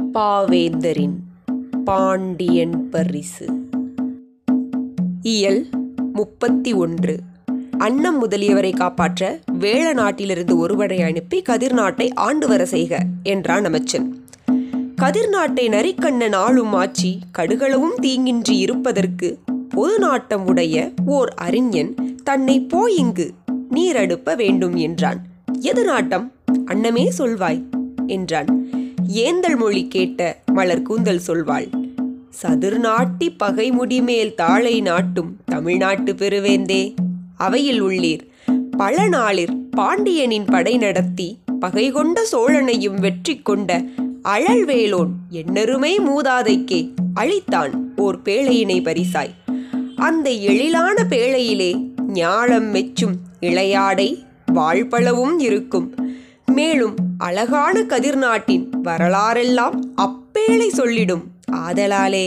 பாவேந்தரின் பாண்டியன் பரிசு இயல் முப்பத்தி ஒன்று அன்னம் முதலியவரை காப்பாற்ற வேள நாட்டிலிருந்து ஒருவரை அனுப்பி கதிர் நாட்டை ஆண்டு வர செய்க என்றான் அமைச்சன் கதிர் நாட்டை நரிக்கண்ணன் ஆளும் ஆட்சி கடுகளவும் தீங்கின்றி இருப்பதற்கு பொது நாட்டம் உடைய ஓர் அறிஞன் தன்னை போயிங்கு நீரடுப்ப வேண்டும் என்றான் எது நாட்டம் அன்னமே சொல்வாய் என்றான் ஏந்தல் மொழி கேட்ட மலர் கூந்தல் சொல்வாள் சதுர் நாட்டி பகை முடிமேல் தாளை நாட்டும் தமிழ்நாட்டு பெருவேந்தே அவையில் உள்ளீர் பல நாளிர் பாண்டியனின் படை நடத்தி பகை கொண்ட சோழனையும் வெற்றி கொண்ட அழல்வேலோன் எண்ணருமை மூதாதைக்கே அழித்தான் ஓர் பேழையினை பரிசாய் அந்த எழிலான பேழையிலே ஞாழம் மெச்சும் இளையாடை வாழ்பளவும் இருக்கும் மேலும் அழகான கதிர்நாட்டின் வரலாறெல்லாம் அப்பேளை சொல்லிடும் ஆதலாலே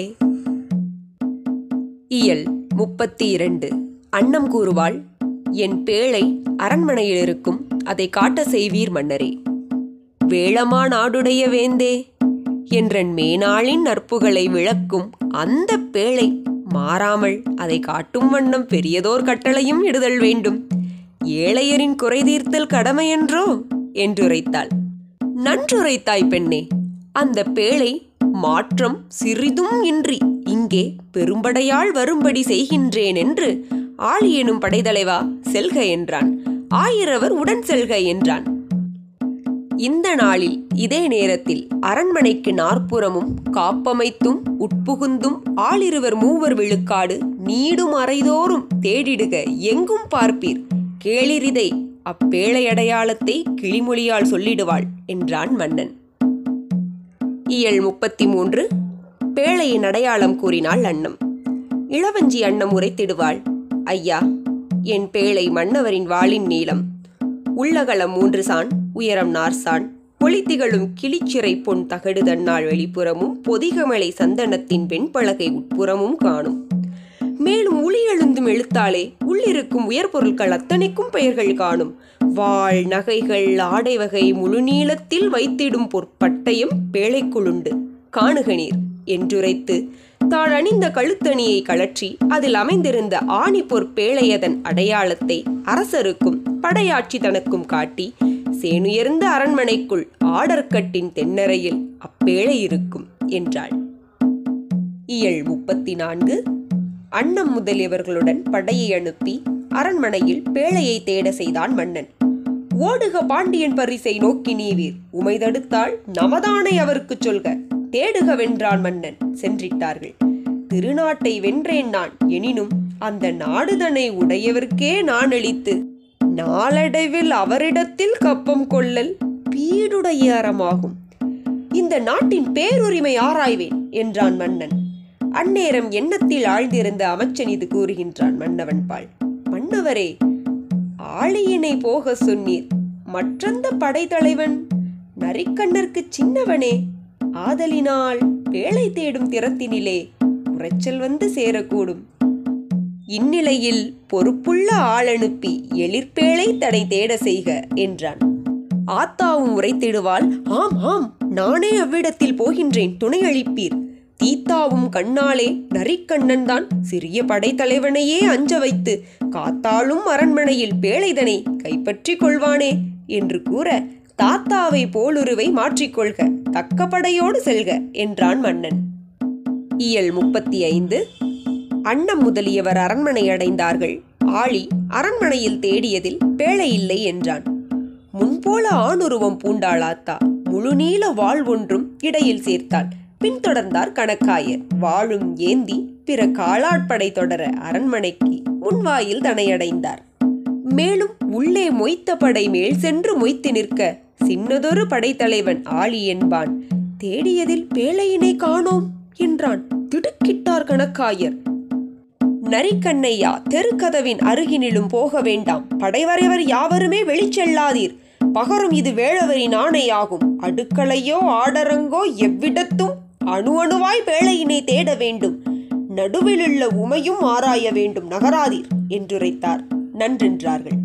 இயல் முப்பத்தி இரண்டு அன்னம் கூறுவாள் என் பேழை அரண்மனையில் இருக்கும் அதை காட்ட செய்வீர் மன்னரே வேளமா நாடுடைய வேந்தே என்றன் மேனாளின் நற்புகளை விளக்கும் அந்த பேழை மாறாமல் அதை காட்டும் வண்ணம் பெரியதோர் கட்டளையும் இடுதல் வேண்டும் ஏழையரின் குறை தீர்த்தல் கடமையென்றோ என்றுரைத்தாள் நன்றுரைத்தாய் பெண்ணே அந்த பேழை மாற்றம் சிறிதும் இன்றி இங்கே பெரும்படையாள் வரும்படி செய்கின்றேன் என்று ஆளி எனும் படைத்தலைவா செல்க என்றான் ஆயிரவர் உடன் செல்க என்றான் இந்த நாளில் இதே நேரத்தில் அரண்மனைக்கு நாற்புறமும் காப்பமைத்தும் உட்புகுந்தும் ஆளிருவர் மூவர் விழுக்காடு நீடும் அறைதோறும் தேடிடுக எங்கும் பார்ப்பீர் கேளிரிதை அப்பேழை அடையாளத்தை கிளிமொழியால் சொல்லிடுவாள் என்றான் மன்னன் இயல் முப்பத்தி மூன்று பேழையின் அடையாளம் கூறினாள் அன்னம் இளவஞ்சி அன்னம் உரைத்திடுவாள் ஐயா என் பேழை மன்னவரின் வாளின் நீளம் உள்ளகலம் மூன்று சான் உயரம் நார்சான் பொலித்திகளும் கிளிச்சிறை பொன் தகடு தன்னாள் வெளிப்புறமும் பொதிகமலை சந்தனத்தின் வெண்பலகை உட்புறமும் காணும் மேலும் ஒளி எழுந்தும் எழுத்தாலே உள்ளிருக்கும் உயர் பொருட்கள் அத்தனைக்கும் பெயர்கள் காணும் வாழ் நகைகள் ஆடை வகை முழு நீளத்தில் வைத்திடும் பொற்பட்டயம் பேழைக்குளுண்டு காணுகநீர் என்றுரைத்து தான் அணிந்த கழுத்தணியை கழற்றி அதில் அமைந்திருந்த ஆணி பொற்பேழையதன் அடையாளத்தை அரசருக்கும் படையாட்சி தனக்கும் காட்டி சேனுயர்ந்த அரண்மனைக்குள் ஆடற்கட்டின் தென்னரையில் அப்பேழை இருக்கும் என்றாள் இயல் முப்பத்தி நான்கு அன்னம் முதலியவர்களுடன் படையை அனுப்பி அரண்மனையில் பேழையை தேட செய்தான் மன்னன் ஓடுக பாண்டியன் பரிசை நோக்கி நீவீர் உமை தடுத்தால் நமதானை அவருக்குச் சொல்க தேடுக வென்றான் மன்னன் சென்றிட்டார்கள் திருநாட்டை வென்றேன் நான் எனினும் அந்த நாடுதனை உடையவர்க்கே நான் அளித்து நாளடைவில் அவரிடத்தில் கப்பம் கொள்ளல் பீடுடைய அறமாகும் இந்த நாட்டின் பேருரிமை ஆராய்வேன் என்றான் மன்னன் அந்நேரம் எண்ணத்தில் ஆழ்ந்திருந்த அமைச்சன் இது கூறுகின்றான் மன்னவன் பால் மன்னவரே ஆளியினை போக சொன்னீர் மற்றந்த படைத்தலைவன் நரிக்கண்ணர்க்கு சின்னவனே ஆதலினால் பேழை தேடும் திறத்தினிலே குறைச்சல் வந்து சேரக்கூடும் இந்நிலையில் பொறுப்புள்ள ஆள் அனுப்பி எழிற்பேழை தடை தேட செய்க என்றான் ஆத்தாவும் உரைத்திடுவாள் ஆம் ஆம் நானே அவ்விடத்தில் போகின்றேன் துணை அளிப்பீர் தீத்தாவும் கண்ணாலே நரிக்கண்ணன் தான் சிறிய படைத்தலைவனையே அஞ்ச வைத்து காத்தாலும் அரண்மனையில் பேழைதனை கைப்பற்றிக் கொள்வானே என்று கூற தாத்தாவை போலுருவை மாற்றிக்கொள்க தக்க படையோடு செல்க என்றான் மன்னன் இயல் முப்பத்தி ஐந்து அன்னம் முதலியவர் அரண்மனை அடைந்தார்கள் ஆளி அரண்மனையில் தேடியதில் பேழை இல்லை என்றான் முன்போல ஆணுருவம் பூண்டாளாத்தா முழுநீள வாழ் ஒன்றும் இடையில் சேர்த்தாள் பின்தொடர்ந்தார் கணக்காயர் வாழும் ஏந்தி பிற காலாட்படை தொடர அரண்மனைக்கு முன்வாயில் தனையடைந்தார் மேலும் உள்ளே மொய்த்த படை மேல் சென்று மொய்த்து நிற்க சின்னதொரு படைத்தலைவன் ஆளி என்பான் தேடியதில் பேழையினை காணோம் என்றான் திடுக்கிட்டார் கணக்காயர் நரிக்கண்ணையா தெருக்கதவின் அருகினிலும் போக வேண்டாம் படைவரைவர் யாவருமே வெளிச்செல்லாதீர் பகரும் இது வேளவரின் ஆணையாகும் அடுக்களையோ ஆடரங்கோ எவ்விடத்தும் அணு அணுவாய் பேழையினை தேட வேண்டும் நடுவிலுள்ள உமையும் ஆராய வேண்டும் நகராதீர் என்றுரைத்தார் நன்றென்றார்கள்